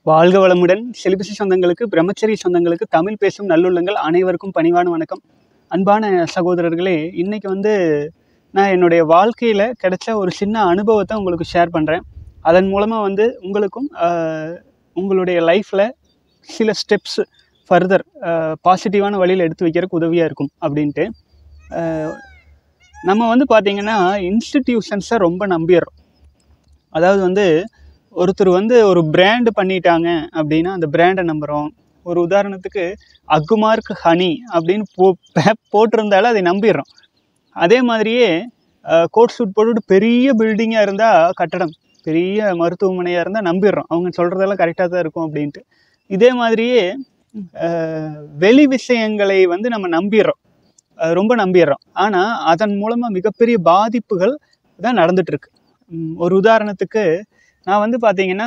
வாழ்க வளமுடன் செலிபசி சொந்தங்களுக்கு பிரம்மச்சரி சொந்தங்களுக்கு தமிழ் பேசும் நல்லுள்ளங்கள் அனைவருக்கும் பணிவான வணக்கம் அன்பான சகோதரர்களே இன்னைக்கு வந்து நான் என்னுடைய வாழ்க்கையில் கிடைச்ச ஒரு சின்ன அனுபவத்தை உங்களுக்கு ஷேர் பண்ணுறேன் அதன் மூலமாக வந்து உங்களுக்கும் ஆஹ், உங்களுடைய லைஃப்பில் சில ஸ்டெப்ஸ் ஃபர்தர் பாசிட்டிவான வழியில் எடுத்து வைக்கிறதுக்கு உதவியாக இருக்கும் அப்படின்ட்டு ஆஹ், நம்ம வந்து பார்த்திங்கன்னா இன்ஸ்டிடியூஷன்ஸை ரொம்ப நம்பிடுறோம் அதாவது வந்து ஒருத்தர் வந்து ஒரு பிராண்டு பண்ணிட்டாங்க அப்படின்னா அந்த பிராண்டை நம்புகிறோம் ஒரு உதாரணத்துக்கு அக்குமார்க் ஹனி அப்படின்னு போ பே- போட்டிருந்தாலும் அதை நம்பிடுறோம் அதே மாதிரியே கோட் சூட் போட்டுட்டு பெரிய பில்டிங்காக இருந்தால் கட்டடம் பெரிய மருத்துவமனையாக இருந்தால் நம்பிடுறோம் அவங்க சொல்கிறதெல்லாம் கரெக்டாக தான் இருக்கும் அப்படின்ட்டு இதே மாதிரியே அஹ், வெளி விஷயங்களை வந்து நம்ம நம்பிடுறோம் அஹ், ரொம்ப நம்பிடுறோம் ஆனால் அதன் மூலமாக மிகப்பெரிய பாதிப்புகள் தான் நடந்துட்டுருக்கு ஒரு உதாரணத்துக்கு நான் வந்து பார்த்தீங்கன்னா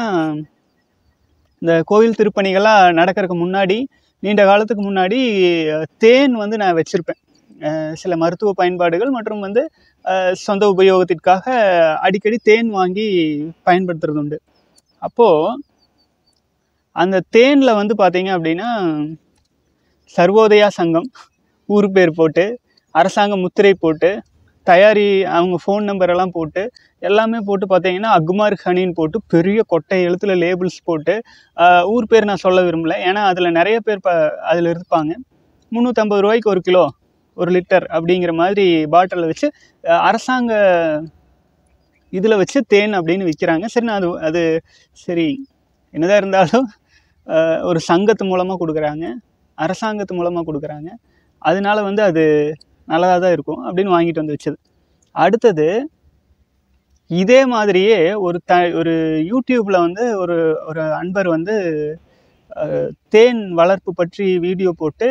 இந்த கோவில் திருப்பணிகளாக நடக்கிறதுக்கு முன்னாடி நீண்ட காலத்துக்கு முன்னாடி அஹ், தேன் வந்து நான் வச்சுருப்பேன் சில மருத்துவ பயன்பாடுகள் மற்றும் வந்து அஹ், சொந்த உபயோகத்திற்காக அடிக்கடி தேன் வாங்கி பயன்படுத்துறது உண்டு அப்போது அந்த தேனில் வந்து பார்த்தீங்க அப்படின்னா சர்வோதயா சங்கம் ஊர் பேர் போட்டு அரசாங்க முத்திரை போட்டு தயாரி அவங்க ஃபோன் நம்பர் எல்லாம் போட்டு எல்லாமே போட்டு பார்த்தீங்கன்னா அக்மார் ஹனின்னு போட்டு பெரிய கொட்டை எழுத்துல லேபிள்ஸ் போட்டு ஆஹ், ஊர் பேர் நான் சொல்ல விரும்பல ஏன்னா அதில் நிறைய பேர் ப அதில் இருப்பாங்க முந்நூற்றம்பது ரூபாய்க்கு ஒரு கிலோ ஒரு லிட்டர் அப்படிங்கிற மாதிரி பாட்டிலில் வச்சு ஆஹ், அரசாங்க இதில் வச்சு தேன் அப்படின்னு விற்கிறாங்க சரி நான் அது அது சரி என்னதான் இருந்தாலும் ஆஹ், ஒரு சங்கத்து மூலமாக கொடுக்குறாங்க அரசாங்கத்து மூலமாக கொடுக்குறாங்க அதனால வந்து அது நல்லதாக தான் இருக்கும் அப்படின்னு வாங்கிட்டு வந்து வச்சது அடுத்தது இதே மாதிரியே ஒரு த ஒரு யூடியூப்பில் வந்து ஒரு ஒரு அன்பர் வந்து அஹ், தேன் வளர்ப்பு பற்றி வீடியோ போட்டு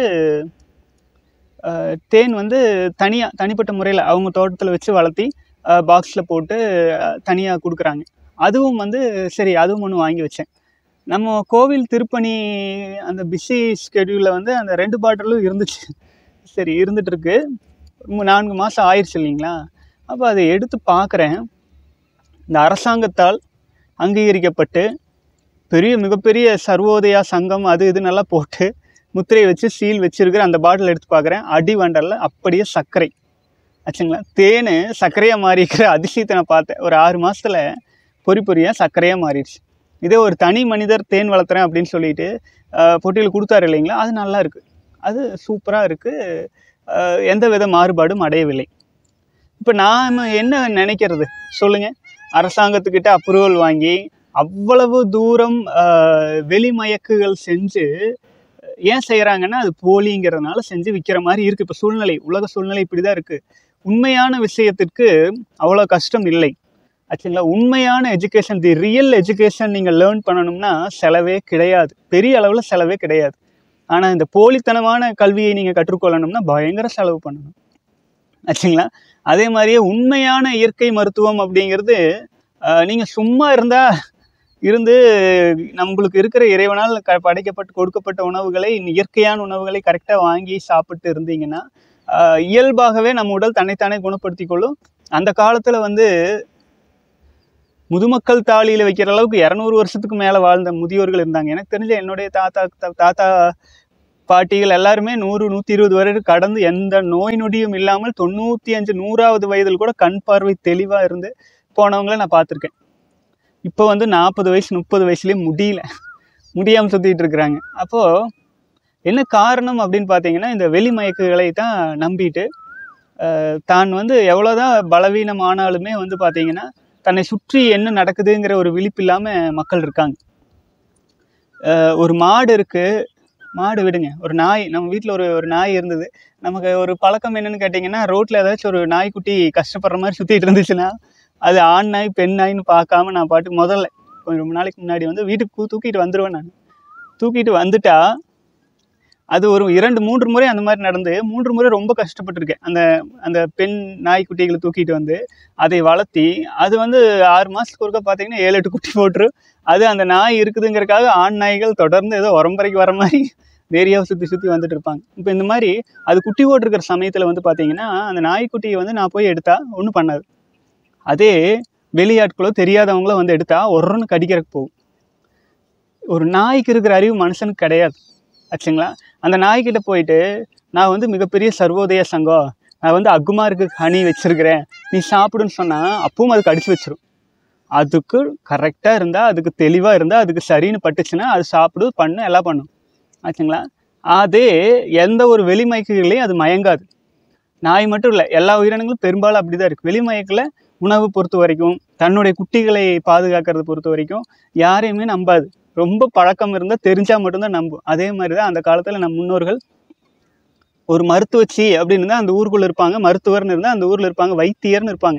அஹ், தேன் வந்து தனியாக தனிப்பட்ட முறையில் அவங்க தோட்டத்தில் வச்சு வளர்த்தி பாக்ஸில் போட்டு தனியாக கொடுக்குறாங்க அதுவும் வந்து சரி அதுவும் ஒன்று வாங்கி வச்சேன் நம்ம கோவில் திருப்பணி அந்த பிஸி ஸ்கெடியூலில் வந்து அந்த ரெண்டு பாட்டிலும் இருந்துச்சு சரி இருந்துகிட்ருக்கு நான்கு மாதம் ஆயிடுச்சு இல்லைங்களா அப்போ அதை எடுத்து பார்க்குறேன் இந்த அரசாங்கத்தால் அங்கீகரிக்கப்பட்டு பெரிய மிகப்பெரிய சர்வோதயா சங்கம் அது இது நல்லா போட்டு முத்திரையை வச்சு சீல் வச்சிருக்கிற அந்த பாட்டில் எடுத்து பார்க்குறேன் அடி வண்டரில் அப்படியே சர்க்கரை ஆச்சுங்களா தேன் சர்க்கரையாக மாறிக்கிற அதிசயத்தை நான் பார்த்தேன் ஒரு ஆறு மாதத்தில் பொறி பொறியாக சர்க்கரையாக மாறிடுச்சு இதே ஒரு தனி மனிதர் தேன் வளர்த்துறேன் அப்படின்னு சொல்லிட்டு ஆஹ், பொட்டியில் கொடுத்தாரு இல்லைங்களா அது நல்லா இருக்குது அது சூப்பராக இருக்குது எந்த வித மாறுபாடும் அடையவில்லை இப்போ நாம் என்ன நினைக்கிறது சொல்லுங்கள் அரசாங்கத்துக்கிட்ட அப்ரூவல் வாங்கி அவ்வளவு தூரம் ஆஹ், வெளிமயக்குகள் செஞ்சு ஏன் செய்கிறாங்கன்னா அது போலிங்கிறதுனால செஞ்சு விற்கிற மாதிரி இருக்குது இப்போ சூழ்நிலை உலக சூழ்நிலை இப்படி தான் இருக்குது உண்மையான விஷயத்திற்கு அவ்வளோ கஷ்டம் இல்லை ஆச்சுங்களா உண்மையான எஜுகேஷன் தி ரியல் எஜுகேஷன் நீங்கள் லேர்ன் பண்ணணும்னா செலவே கிடையாது பெரிய அளவில் செலவே கிடையாது ஆனால் இந்த போலித்தனமான கல்வியை நீங்கள் கற்றுக்கொள்ளணும்னா பயங்கர செலவு பண்ணணும் ஆச்சுங்களா அதே மாதிரியே உண்மையான இயற்கை மருத்துவம் அப்படிங்கிறது நீங்கள் சும்மா இருந்தால் இருந்து நம்மளுக்கு இருக்கிற இறைவனால் க படைக்கப்பட்டு கொடுக்கப்பட்ட உணவுகளை இயற்கையான உணவுகளை கரெக்டாக வாங்கி சாப்பிட்டு இருந்தீங்கன்னா ஆஹ், இயல்பாகவே நம்ம உடல் தன்னைத்தானே குணப்படுத்திக் கொள்ளும் அந்த காலத்தில் வந்து முதுமக்கள் தாலியில் வைக்கிற அளவுக்கு இரநூறு வருஷத்துக்கு மேலே வாழ்ந்த முதியோர்கள் இருந்தாங்க எனக்கு தெரிஞ்ச என்னுடைய தாத்தா தா- தாத்தா பாட்டிகள் எல்லாருமே நூறு நூற்றி இருபது வருடம் கடந்து எந்த நோய் நொடியும் இல்லாமல் தொண்ணூற்றி அஞ்சு நூறாவது வயதில் கூட கண் பார்வை தெளிவாக இருந்து போனவங்கள நான் பார்த்துருக்கேன் இப்போ வந்து நாற்பது வயசு முப்பது வயசுலேயே முடியல முடியாமல் சுற்றிட்டு இருக்கிறாங்க அப்போது என்ன காரணம் அப்படின்னு பார்த்தீங்கன்னா இந்த வெளி மயக்குகளை தான் நம்பிட்டு அஹ், தான் வந்து எவ்வளோதான் பலவீனம் ஆனாலுமே வந்து பார்த்தீங்கன்னா தன்னை சுற்றி என்ன நடக்குதுங்கிற ஒரு விழிப்பு இல்லாமல் மக்கள் இருக்காங்க அஹ், ஒரு மாடு இருக்குது மாடு விடுங்க ஒரு நாய் நம்ம வீட்டில் ஒரு ஒரு நாய் இருந்தது நமக்கு ஒரு பழக்கம் என்னன்னு கேட்டிங்கன்னா ரோட்டில் ஏதாச்சும் ஒரு நாய்க்குட்டி கஷ்டப்படுற மாதிரி சுற்றிட்டு இருந்துச்சுன்னா அது ஆண் நாய் பெண் நாய்ன்னு பார்க்காம நான் பாட்டுக்கு முதல்ல கொஞ்சம் ரொம்ப நாளைக்கு முன்னாடி வந்து வீட்டுக்கு தூ- தூக்கிட்டு வந்துடுவேன் நான் தூக்கிட்டு வந்துட்டா அது ஒரு இரண்டு மூன்று முறை அந்த மாதிரி நடந்து மூன்று முறை ரொம்ப கஷ்டப்பட்டிருக்கேன் அந்த அந்த பெண் நாய்க்குட்டிகளை தூக்கிட்டு வந்து அதை வளர்த்தி அது வந்து ஆறு மாதத்துக்கு ஒருக்கா பார்த்தீங்கன்னா ஏழு எட்டு குட்டி போட்டுரும் அது அந்த நாய் இருக்குதுங்கிறதுக்காக ஆண் நாய்கள் தொடர்ந்து ஏதோ உரம்பரைக்கு வர மாதிரி இந்த ஏரியாவை சுற்றி சுற்றி வந்துட்டு இருப்பாங்க இப்போ இந்த மாதிரி அது குட்டி போட்டிருக்கிற சமயத்தில் வந்து பார்த்தீங்கன்னா அந்த நாய்க்குட்டியை வந்து நான் போய் எடுத்தா ஒன்றும் பண்ணாது அதே வெளியாட்களோ தெரியாதவங்களோ வந்து எடுத்தா ஒருன்னு கடிக்கிறதுக்கு போகும் ஒரு நாய்க்கு இருக்கிற அறிவு மனுஷனுக்கு கிடையாது ஆச்சுங்களா அந்த நாய்க்கிட்ட போயிட்டு நான் வந்து மிகப்பெரிய சர்வோதய சங்கம் நான் வந்து அக்குமாருக்கு ஹனி வச்சிருக்கிறேன் நீ சாப்பிடுன்னு சொன்னால் அப்பவும் அதுக்கு அடிச்சு வச்சிரும் அதுக்கு கரெக்டாக இருந்தால் அதுக்கு தெளிவாக இருந்தால் அதுக்கு சரின்னு பட்டுச்சுன்னா அது சாப்பிடு பண்ணு எல்லாம் பண்ணும் ஆச்சுங்களா அதே எந்த ஒரு வெளிமயக்குகளையும் அது மயங்காது நாய் மட்டும் இல்லை எல்லா உயிரினங்களும் பெரும்பாலும் அப்படி தான் இருக்குது வெளிமயக்கில் உணவு பொறுத்த வரைக்கும் தன்னுடைய குட்டிகளை பாதுகாக்கிறத பொறுத்த வரைக்கும் யாரையுமே நம்பாது ரொம்ப பழக்கம் இருந்தால் தெரிஞ்சால் மட்டும்தான் நம்பும் அதே மாதிரி தான் அந்த காலத்தில் நம் முன்னோர்கள் ஒரு மருத்துவச்சி அப்படின்னு இருந்தால் அந்த ஊருக்குள்ளே இருப்பாங்க மருத்துவர்னு இருந்தால் அந்த ஊரில் இருப்பாங்க வைத்தியர்னு இருப்பாங்க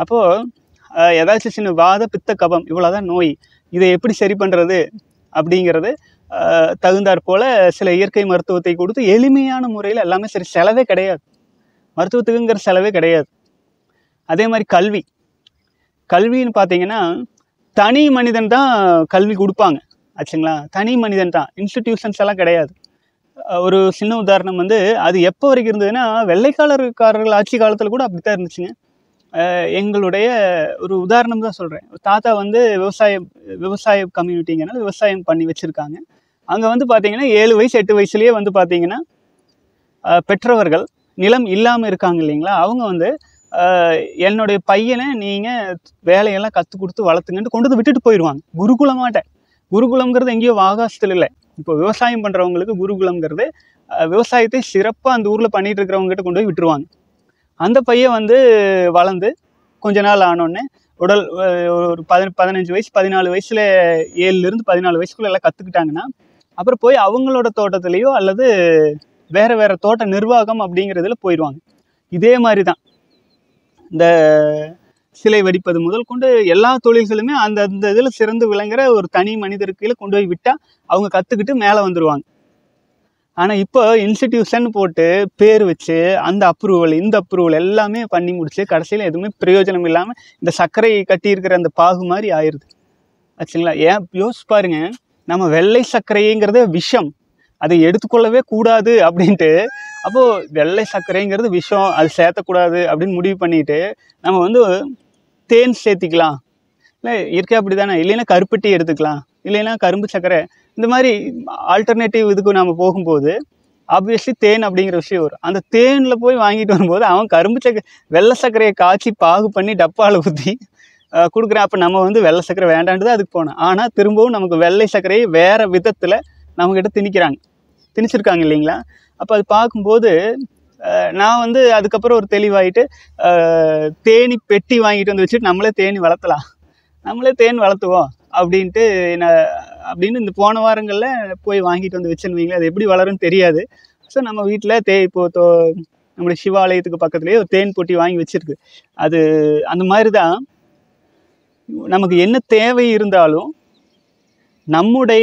அப்போது ஏதாச்சும் சின்ன வாத பித்த கபம் இவ்வளோதான் நோய் இதை எப்படி சரி பண்ணுறது அப்படிங்கிறது ஆஹ், தகுந்தாற் போல சில இயற்கை மருத்துவத்தை கொடுத்து எளிமையான முறையில் எல்லாமே சரி செலவே கிடையாது மருத்துவத்துக்குங்கிற செலவே கிடையாது அதே மாதிரி கல்வி கல்வின்னு பார்த்தீங்கன்னா தனி மனிதன் தான் கல்வி கொடுப்பாங்க ஆச்சுங்களா தனி மனிதன் தான் இன்ஸ்டிடியூஷன்ஸ் எல்லாம் கிடையாது அஹ் ஒரு சின்ன உதாரணம் வந்து அது எப்போ வரைக்கும் இருந்ததுன்னா வெள்ளைக்காரர்காரர்கள் ஆட்சி காலத்தில் கூட அப்படி தான் இருந்துச்சுங்க அஹ் எங்களுடைய ஒரு உதாரணம் தான் சொல்கிறேன் தாத்தா வந்து விவசாயம் விவசாய கம்யூனிட்டிங்கனால விவசாயம் பண்ணி வச்சுருக்காங்க அங்கே வந்து பார்த்தீங்கன்னா ஏழு வயசு எட்டு வயசுலேயே வந்து பார்த்தீங்கன்னா அஹ் பெற்றவர்கள் நிலம் இல்லாமல் இருக்காங்க இல்லைங்களா அவங்க வந்து அஹ் என்னுடைய பையனை நீங்கள் வேலையெல்லாம் கற்றுக் கொடுத்து வளர்த்துங்கன்ட்டு கொண்டு வந்து விட்டுட்டு போயிடுவாங்க குருகுலமாட்ட குருகுலம்ங்கிறது எங்கேயோ ஆகாசத்தில் இல்லை இப்போ விவசாயம் பண்ணுறவங்களுக்கு குருகுலம்ங்கிறது அஹ், விவசாயத்தை சிறப்பாக அந்த ஊரில் பண்ணிட்டு இருக்கிறவங்க கிட்ட கொண்டு போய் விட்டுருவாங்க அந்த பையன் வந்து வளர்ந்து கொஞ்ச நாள் ஆனோடனே உடல் அஹ், ஒரு பதின பதினஞ்சு வயசு பதினாலு வயசில் ஏழுலேருந்து பதினாலு வயசுக்குள்ள எல்லாம் கற்றுக்கிட்டாங்கன்னா அப்புறம் போய் அவங்களோட தோட்டத்துலேயோ அல்லது வேறு வேறு தோட்ட நிர்வாகம் அப்படிங்கிறதுல போயிடுவாங்க இதே மாதிரி தான் இந்த சிலை வடிப்பது முதல் கொண்டு எல்லா தொழில்களுமே அந்த அந்த இதில் சிறந்து விளங்குற ஒரு தனி மனிதருக்கு கீழே கொண்டு போய் விட்டால் அவங்க கற்றுக்கிட்டு மேலே வந்துடுவாங்க ஆனால் இப்போ இன்ஸ்டிடியூஷன் போட்டு பேர் வச்சு அந்த அப்ரூவல் இந்த அப்ரூவல் எல்லாமே பண்ணி முடிச்சு கடைசியில் எதுவுமே பிரயோஜனம் இல்லாமல் இந்த சர்க்கரை கட்டியிருக்கிற அந்த பாகு மாதிரி ஆயிடுது ஆச்சுங்களா ஏன் யோசிச்சு பாருங்க நம்ம வெள்ளை சர்க்கரைங்கிறதே விஷம் அதை எடுத்துக்கொள்ளவே கூடாது அப்படின்ட்டு அப்போது வெள்ளை சர்க்கரைங்கிறது விஷம் அது சேர்த்தக்கூடாது அப்படின்னு முடிவு பண்ணிட்டு நம்ம வந்து தேன் சேர்த்திக்கலாம் இல்லை இயற்கை அப்படி தானே இல்லைன்னா கருப்பட்டி எடுத்துக்கலாம் இல்லைன்னா கரும்பு சர்க்கரை இந்த மாதிரி ஆல்டர்னேட்டிவ் இதுக்கு நம்ம போகும்போது ஆப்வியஸ்லி தேன் அப்படிங்கிற விஷயம் வரும் அந்த தேனில் போய் வாங்கிட்டு வரும்போது அவன் கரும்பு சக்கரை வெள்ளை சர்க்கரையை காய்ச்சி பாகு பண்ணி டப்பாவில் ஊற்றி கொடுக்குறேன் அப்போ நம்ம வந்து வெள்ளை சர்க்கரை வேண்டான்ட்டு தான் அதுக்கு போனோம் ஆனால் திரும்பவும் நமக்கு வெள்ளை சர்க்கரையை வேறு விதத்தில் நம்மக்கிட்ட திணிக்கிறாங்க திணிச்சிருக்காங்க இல்லைங்களா அப்போ அது பார்க்கும்போது அஹ், நான் வந்து அதுக்கப்புறம் ஒரு தெளிவாயிட்டு அஹ், தேனி பெட்டி வாங்கிட்டு வந்து வச்சுட்டு நம்மளே தேனி வளர்த்தலாம் நம்மளே தேன் வளர்த்துவோம் அப்படின்ட்டு நான் அப்படின்னு இந்த போன வாரங்களில் போய் வாங்கிட்டு வந்து வச்சேன்னு வைங்களேன் அது எப்படி வளரும்னு தெரியாது ஸோ நம்ம வீட்டில் தே இப்போ தோ நம்முடைய சிவாலயத்துக்கு பக்கத்துலேயே ஒரு தேன் பொட்டி வாங்கி வச்சிருக்கு அது அந்த மாதிரி தான் நமக்கு என்ன தேவை இருந்தாலும் நம்முடைய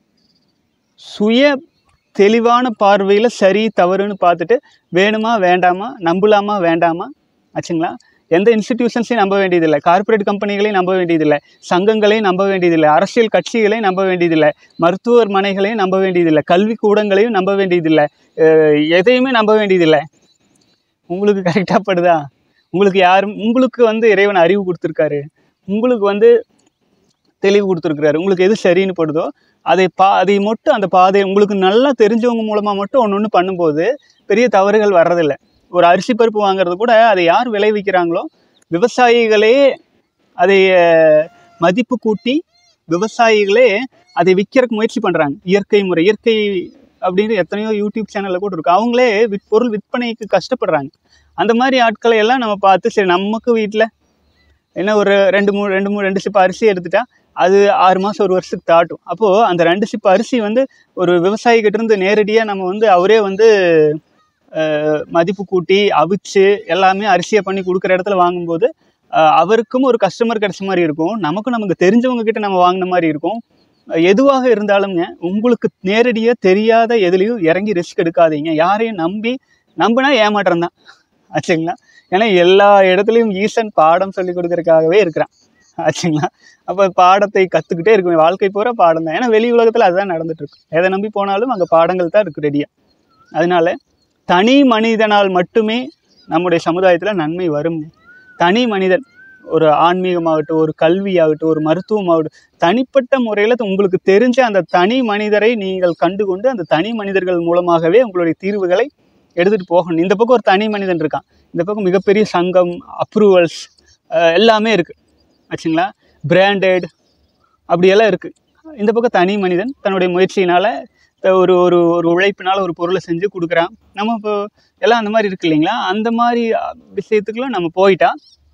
சுய தெளிவான பார்வையில் சரி தவறுன்னு பார்த்துட்டு வேணுமா வேண்டாமா நம்பலாமா வேண்டாமா ஆச்சுங்களா எந்த இன்ஸ்டிடியூஷன்ஸையும் நம்ப வேண்டியதில்லை கார்ப்பரேட் கம்பெனிகளையும் நம்ப வேண்டியதில்லை சங்கங்களையும் நம்ப வேண்டியதில்லை அரசியல் கட்சிகளையும் நம்ப வேண்டியதில்லை மருத்துவமனைகளையும் நம்ப வேண்டியதில்லை கல்வி கூடங்களையும் நம்ப வேண்டியதில்லை அஹ் எதையுமே நம்ப வேண்டியதில்லை உங்களுக்கு கரெக்டாக படுதா உங்களுக்கு யாரும் உங்களுக்கு வந்து இறைவன் அறிவு கொடுத்துருக்காரு உங்களுக்கு வந்து தெளிவு கொடுத்துருக்குறாரு உங்களுக்கு எது சரின்னு படுதோ அதை பா அதை மட்டும் அந்த பாதை உங்களுக்கு நல்லா தெரிஞ்சவங்க மூலமாக மட்டும் ஒன்று ஒன்று பண்ணும்போது பெரிய தவறுகள் வர்றதில்லை ஒரு அரிசி பருப்பு வாங்குறது கூட அதை யார் விளைவிக்கிறாங்களோ விவசாயிகளே அதை அஹ், மதிப்பு கூட்டி விவசாயிகளே அதை விற்கிறதுக்கு முயற்சி பண்ணுறாங்க இயற்கை முறை இயற்கை அப்படின்னு எத்தனையோ யூடியூப் சேனலில் கூட இருக்கு அவங்களே விற் பொருள் விற்பனைக்கு கஷ்டப்படுறாங்க அந்த மாதிரி ஆட்களை எல்லாம் நம்ம பார்த்து சரி நமக்கு வீட்டில் என்ன ஒரு ரெண்டு மூணு ரெண்டு மூணு ரெண்டு சிப்பு அரிசி எடுத்துட்டா அது ஆறு மாதம் ஒரு வருஷத்துக்கு தாட்டும் அப்போது அந்த ரெண்டு சிப்பு அரிசி வந்து ஒரு விவசாயிகிட்ட இருந்து நேரடியாக நம்ம வந்து அவரே வந்து அஹ், மதிப்பு கூட்டி அவிச்சு எல்லாமே அரிசியை பண்ணி கொடுக்குற இடத்துல வாங்கும்போது அஹ், அவருக்கும் ஒரு கஸ்டமர் கிடைச்ச மாதிரி இருக்கும் நமக்கும் நமக்கு தெரிஞ்சவங்க கிட்ட நம்ம வாங்கின மாதிரி இருக்கும் அஹ், எதுவாக இருந்தாலுங்க உங்களுக்கு நேரடியாக தெரியாத எதுலேயும் இறங்கி ரிஸ்க் எடுக்காதீங்க யாரையும் நம்பி நம்பினா ஏமாற்றம் தான் ஆச்சுங்களா ஏன்னா எல்லா இடத்துலையும் ஈசன் பாடம் சொல்லி கொடுக்கறதுக்காகவே இருக்கிறான் ஆச்சுங்களா அப்போ பாடத்தை கற்றுக்கிட்டே இருக்கும் வாழ்க்கை பூரா பாடம் தான் ஏன்னா வெளி உலகத்தில் அதுதான் நடந்துட்டு இருக்கு எதை நம்பி போனாலும் அங்கே பாடங்கள் தான் இருக்கு ரெடியாக அதனால தனி மனிதனால் மட்டுமே நம்முடைய சமுதாயத்தில் நன்மை வரும் தனி மனிதன் ஒரு ஆன்மீகமாகட்டும் ஒரு கல்வியாகட்டும் ஒரு மருத்துவமாகட்டும் தனிப்பட்ட முறையில் உங்களுக்கு தெரிஞ்ச அந்த தனி மனிதரை நீங்கள் கண்டுகொண்டு அந்த தனி மனிதர்கள் மூலமாகவே உங்களுடைய தீர்வுகளை எடுத்துகிட்டு போகணும் இந்த பக்கம் ஒரு தனி மனிதன் இருக்கான் இந்த பக்கம் மிகப்பெரிய சங்கம் அப்ரூவல்ஸ் எல்லாமே இருக்குது ஆச்சுங்களா பிராண்டட் அப்படியெல்லாம் இருக்குது இந்த பக்கம் தனி மனிதன் தன்னுடைய முயற்சியினால் ஒரு ஒரு ஒரு உழைப்பினால் ஒரு பொருளை செஞ்சு கொடுக்குறான் நம்ம இப்போ எல்லாம் அந்த மாதிரி இருக்கு இல்லைங்களா அந்த மாதிரி விஷயத்துக்குள்ள நம்ம போயிட்டா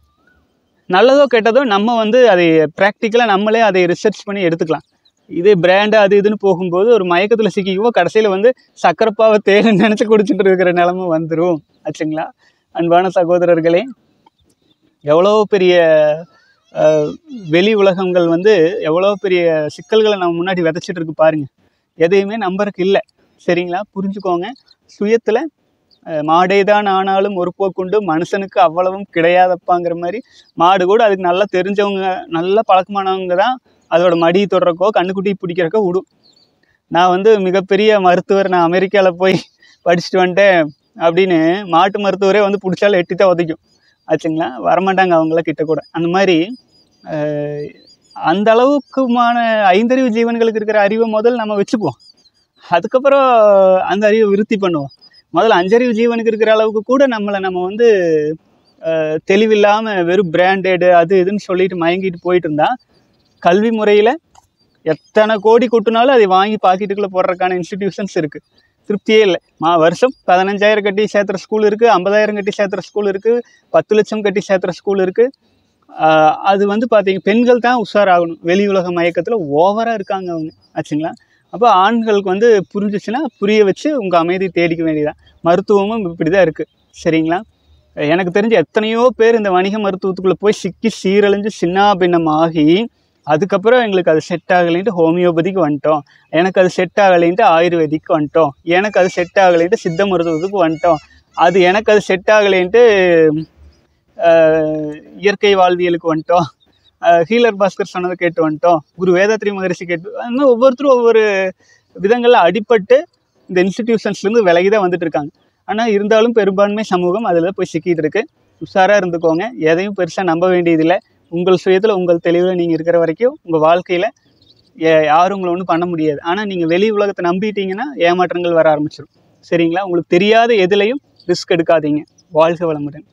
நல்லதோ கெட்டதோ நம்ம வந்து அதை ப்ராக்டிக்கலாக நம்மளே அதை ரிசர்ச் பண்ணி எடுத்துக்கலாம் இதே பிராண்டு அது இதுன்னு போகும்போது ஒரு மயக்கத்தில் சிக்கிக்குவோ கடைசியில் வந்து சக்கரப்பாவை தேன் நினச்சி குடிச்சிட்டு இருக்கிற நிலமை வந்துடும் ஆச்சுங்களா அன்பான சகோதரர்களே எவ்வளோ பெரிய அஹ், வெளி உலகங்கள் வந்து எவ்வளோ பெரிய சிக்கல்களை நம்ம முன்னாடி விதைச்சிட்டு இருக்கு பாருங்க எதையுமே நம்பருக்கு இல்லை சரிங்களா புரிஞ்சுக்கோங்க சுயத்தில் மாடே தான் ஆனாலும் ஒரு போக்குண்டு மனுஷனுக்கு அவ்வளவும் கிடையாதப்பாங்கிற மாதிரி மாடு கூட அதுக்கு நல்லா தெரிஞ்சவங்க நல்ல பழக்கமானவங்க தான் அதோட மடி தொடுறக்கோ கண்ணுக்குட்டி பிடிக்கிறக்கோ விடும் நான் வந்து மிகப்பெரிய மருத்துவர் நான் அமெரிக்காவில் போய் படிச்சுட்டு வந்துட்டேன் அப்படின்னு மாட்டு மருத்துவரே வந்து பிடிச்சாலும் எட்டி தான் உதைக்கும் ஆச்சுங்களா வரமாட்டாங்க அவங்கள கிட்ட கூட அந்த மாதிரி அஹ், அந்த அளவுக்குமான ஐந்தறிவு ஜீவன்களுக்கு இருக்கிற அறிவை முதல் நம்ம வச்சுக்குவோம் அதுக்கப்புறம் அந்த அறிவை விருத்தி பண்ணுவோம் முதல்ல அஞ்சறிவு ஜீவனுக்கு இருக்கிற அளவுக்கு கூட நம்மளை நம்ம வந்து அஹ், தெளிவில்லாமல் வெறும் பிராண்டடு அது இதுன்னு சொல்லிட்டு மயங்கிட்டு போயிட்டு இருந்தா கல்வி முறையில் எத்தனை கோடி கொட்டினாலும் அதை வாங்கி பாக்கெட்டுக்குள்ளே போடுறதுக்கான இன்ஸ்டிடியூஷன்ஸ் இருக்குது திருப்தியே இல்லை மா வருஷம் பதினஞ்சாயிரம் கட்டி சேர்த்துற ஸ்கூல் இருக்குது ஐம்பதாயிரம் கட்டி சேர்த்துற ஸ்கூல் இருக்குது பத்து லட்சம் கட்டி சேர்த்துற ஸ்கூல் இருக்குது அது வந்து பார்த்தீங்க பெண்கள் தான் உஷாராகணும் வெளி உலக மயக்கத்தில் ஓவராக இருக்காங்க அவங்க ஆச்சுங்களா அப்போ ஆண்களுக்கு வந்து புரிஞ்சிச்சுன்னா புரிய வச்சு உங்கள் அமைதி தேடிக்க வேண்டியதான் மருத்துவமும் இப்படி தான் இருக்குது சரிங்களா எனக்கு தெரிஞ்ச எத்தனையோ பேர் இந்த வணிக மருத்துவத்துக்குள்ளே போய் சிக்கி சீரழிஞ்சு சின்னாபின்னமாகி அதுக்கப்புறம் எங்களுக்கு அது செட் ஆகலைன்ட்டு ஹோமியோபதிக்கு வந்துட்டோம் எனக்கு அது செட் ஆகலைன்ட்டு ஆயுர்வேதிக்கு வந்துட்டோம் எனக்கு அது செட் ஆகலைன்ட்டு சித்த மருத்துவத்துக்கு வந்துட்டோம் அது எனக்கு அது செட் ஆகலைன்ட்டு ஆஹ், இயற்கை வாழ்வியலுக்கு வந்துட்டோம் ஹீலர் பாஸ்கர் சொன்னதை கேட்டு வந்துட்டோம் குரு வேதாத்ரி மகரிஷி கேட்டு அந்த மாதிரி ஒவ்வொருத்தரும் ஒவ்வொரு விதங்களில் அடிபட்டு இந்த இன்ஸ்டிடியூஷன்ஸ்லேருந்து விலகி தான் வந்துட்டு இருக்காங்க ஆனால் இருந்தாலும் பெரும்பான்மை சமூகம் அதில் போய் சிக்கிட்டு இருக்கு உஷாராக இருந்துக்கோங்க எதையும் பெருசாக நம்ப வேண்டியதில்லை உங்கள் சுயத்தில் உங்கள் தெளிவில் நீங்கள் இருக்கிற வரைக்கும் உங்கள் வாழ்க்கையில் யாரும் உங்களை ஒன்றும் பண்ண முடியாது ஆனால் நீங்கள் வெளி உலகத்தை நம்பிட்டீங்கன்னா ஏமாற்றங்கள் வர ஆரம்பிச்சிடும் சரிங்களா உங்களுக்கு தெரியாத எதுலையும் ரிஸ்க் எடுக்காதீங்க வாழ்க வளமுடன்